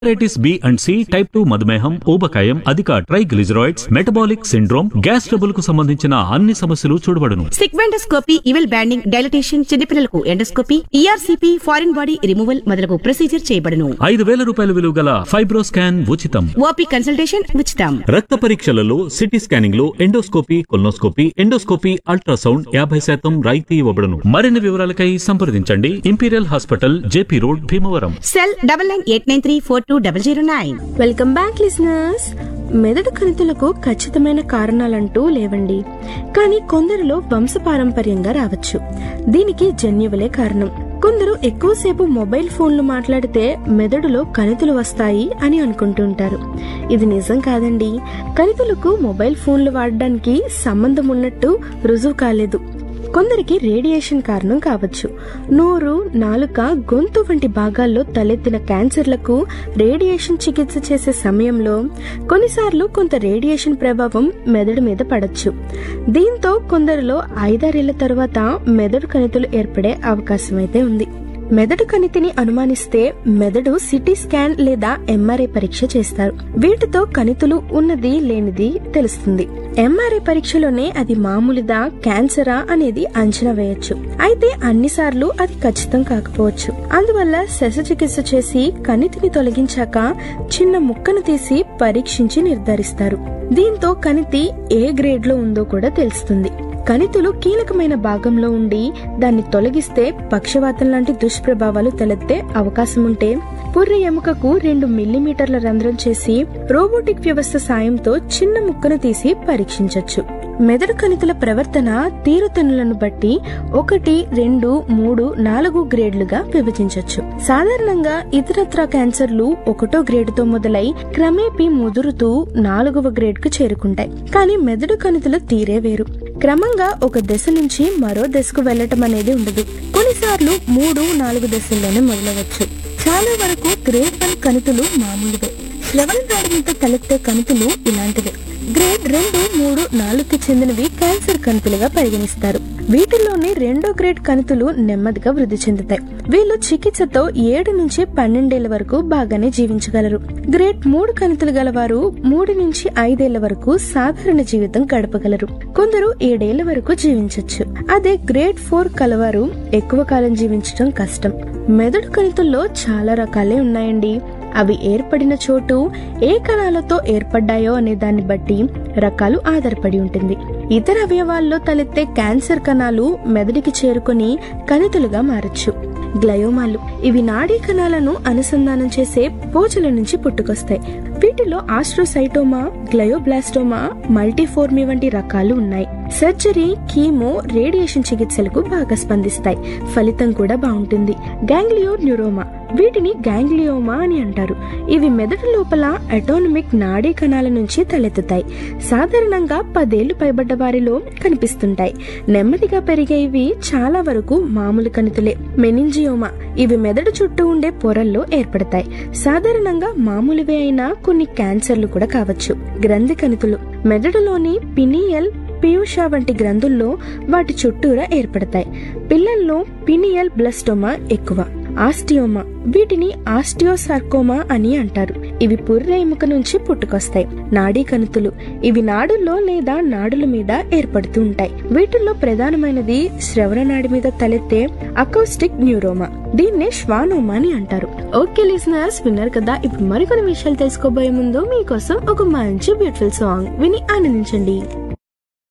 hepatitis B and C type two మధుమేహం ఊబకాయం అధిక triglycerides metabolic syndrome gas trouble కు సంబంధించిన అన్ని సమస్యలు చూడబడును సిగ్మెండోస్కోపీ ఇవెల్ బ్యాండింగ్ డైలటేషన్ చిన్నపిల్లలకు endoscopy ERCP foreign body removal మొదలగు ప్రొసీజర్ చేయబడును ఐదు వేల రూపాయల విలువ గల ఫైబ్రోస్కాన్ ఉచితం ఓపీ కన్సల్టేషన్ ఉచితం రక్త పరీక్షలలో సిటీ స్కానింగ్ లో ఎండోస్కోపీ కొల్నోస్కోపీ ఎండోస్కోపీ అల్ట్రాసౌండ్ యాభై శాతం రాయితీ ఇవ్వబడును మరిన్ని వివరాలకై సంప్రదించండి Imperial hospital JP road Bhimavaram cell double nine eight nine three four two double zero nine welcome back listeners మెదడు కణితులకు ఖచ్చితమైన కారణాలంటూ లేవండి కానీ కొందరిలో వంశపారంపర్యంగా రావచ్చు దీనికి జన్యువులే కారణం కొందరు ఎక్కువసేపు మొబైల్ ఫోన్లు మాట్లాడితే మెదడులో కణితులు వస్తాయి అని అనుకుంటుంటారు ఇది నిజం కాదండి కణితులకు మొబైల్ ఫోన్లు వాడడానికి సంబంధం ఉన్నట్టు రుజువు కాలేదు కొందరికి రేడియేషన్ కారణం కావచ్చు నోరు నాలుక గొంతు వంటి భాగాల్లో తలెత్తిన క్యాన్సర్లకు రేడియేషన్ చికిత్స చేసే సమయంలో కొన్నిసార్లు కొంత రేడియేషన్ ప్రభావం మెదడు మీద పడచ్చు దీంతో కొందరిలో ఐదారేళ్ల తర్వాత మెదడు కణితులు ఏర్పడే అవకాశం అయితే ఉంది మెదడు కణితిని అనుమానిస్తే మెదడు సిటీ స్కాన్ లేదా ఎంఆర్ఐ పరీక్ష చేస్తారు వీటితో కణితులు ఉన్నది లేనిది తెలుస్తుంది ఎంఆర్ఐ పరీక్షలోనే అది మామూలుదా క్యాన్సరా అనేది అంచనా వేయొచ్చు అయితే అన్నిసార్లు అది ఖచ్చితం కాకపోవచ్చు అందువల్ల శస్త్రచికిత్స చేసి కణితిని తొలగించాక చిన్న ముక్కను తీసి పరీక్షించి నిర్ధారిస్తారు దీంతో కణితి ఏ గ్రేడ్ లో ఉందో కూడా తెలుస్తుంది కణితులు కీలకమైన భాగంలో ఉండి దాన్ని తొలగిస్తే పక్షవాతం లాంటి దుష్ప్రభావాలు తలెత్తే అవకాశం ఉంటే పుర్రె ఎముకకు రెండు మిల్లీమీటర్ల రంధ్రం చేసి రోబోటిక్ వ్యవస్థ సాయంతో చిన్న ముక్కను తీసి పరీక్షించొచ్చు మెదడు కణితుల ప్రవర్తన తీరుతెన్నులను బట్టి ఒకటి రెండు మూడు నాలుగు గ్రేడ్లుగా విభజించొచ్చు సాధారణంగా ఇతరత్ర క్యాన్సర్లు ఒకటో గ్రేడుతో మొదలై క్రమేపీ ముదురుతూ నాలుగవ గ్రేడ్ కు చేరుకుంటాయి కానీ మెదడు కణితుల తీరే వేరు క్రమంగా ఒక దశ నుంచి మరో దశకు వెళ్లటం అనేది ఉండదు కొన్నిసార్లు మూడు నాలుగు దశల్లోనే మొదలవచ్చు చాలా వరకు గ్రేడ్ వన్ కణితులు మామూలువే శ్రవణ నాడి మీద తలెత్తే కణితులు ఇలాంటివే గ్రేడ్ రెండు మూడు నాలుగుకి చెందినవి క్యాన్సర్ కణితులుగా పరిగణిస్తారు వీటిల్లోని రెండో గ్రేడ్ కణితులు నెమ్మదిగా వృద్ధి చెందుతాయి వీళ్ళు చికిత్సతో ఏడు నుంచి పన్నెండేళ్ల వరకు బాగానే జీవించగలరు గ్రేడ్ మూడు కణితులు గలవారు మూడు నుంచి ఐదేళ్ల వరకు సాధారణ జీవితం గడపగలరు కొందరు ఏడేళ్ల వరకు జీవించవచ్చు అదే గ్రేడ్ ఫోర్ కలవారు ఎక్కువ కాలం జీవించడం కష్టం మెదడు కణితుల్లో చాలా రకాలే ఉన్నాయండి అవి ఏర్పడిన చోటు ఏ కణాలతో ఏర్పడ్డాయో అనే దాన్ని బట్టి రకాలు ఆధారపడి ఉంటుంది ఇతర అవయవాల్లో తలెత్తే క్యాన్సర్ కణాలు మెదడుకి చేరుకొని కణితులుగా మారచ్చు గ్లయోమాలు ఇవి నాడీ కణాలను అనుసంధానం చేసే పోచల నుంచి పుట్టుకొస్తాయి వీటిలో ఆస్ట్రోసైటోమా గ్లయోబ్లాస్టోమా మల్టీఫోర్మి వంటి రకాలు ఉన్నాయి సర్జరీ కీమో రేడియేషన్ చికిత్సలకు బాగా స్పందిస్తాయి ఫలితం కూడా బాగుంటుంది గ్యాంగ్లియో న్యూరోమా వీటిని గ్యాంగ్లియోమా అని అంటారు ఇవి మెదడు లోపల అటోనమిక్ నాడీ కణాల నుంచి తలెత్తుతాయి సాధారణంగా పదేళ్లు పైబడ్డ వారిలో కనిపిస్తుంటాయి నెమ్మదిగా పెరిగే ఇవి చాలా వరకు మామూలు కణితులే మెనింజియోమా ఇవి మెదడు చుట్టూ ఉండే పొరల్లో ఏర్పడతాయి సాధారణంగా మామూలువే అయినా కొన్ని క్యాన్సర్లు కూడా కావచ్చు గ్రంథి కణితులు మెదడులోని పినియల్ పియూష వంటి గ్రంథుల్లో వాటి చుట్టూరా ఏర్పడతాయి పిల్లల్లో పినియల్ బ్లస్టోమా ఎక్కువ ఆస్టియోమా వీటిని ఆస్టియోసార్కోమా అని అంటారు ఇవి పుర్రె ఎముక నుంచి పుట్టుకొస్తాయి నాడీ కణుతులు ఇవి నాడుల్లో లేదా నాడుల మీద ఏర్పడుతూ ఉంటాయి వీటిల్లో ప్రధానమైనది శ్రవణ నాడి మీద తలెత్తే అకౌస్టిక్ న్యూరోమా దీన్నే శ్వానోమా అని అంటారు ఓకే లిసనర్స్ విన్నారు కదా ఇప్పుడు మరికొన్ని విషయాలు తెలుసుకోబోయే ముందు మీకోసం ఒక మంచి బ్యూటిఫుల్ సాంగ్ విని ఆనందించండి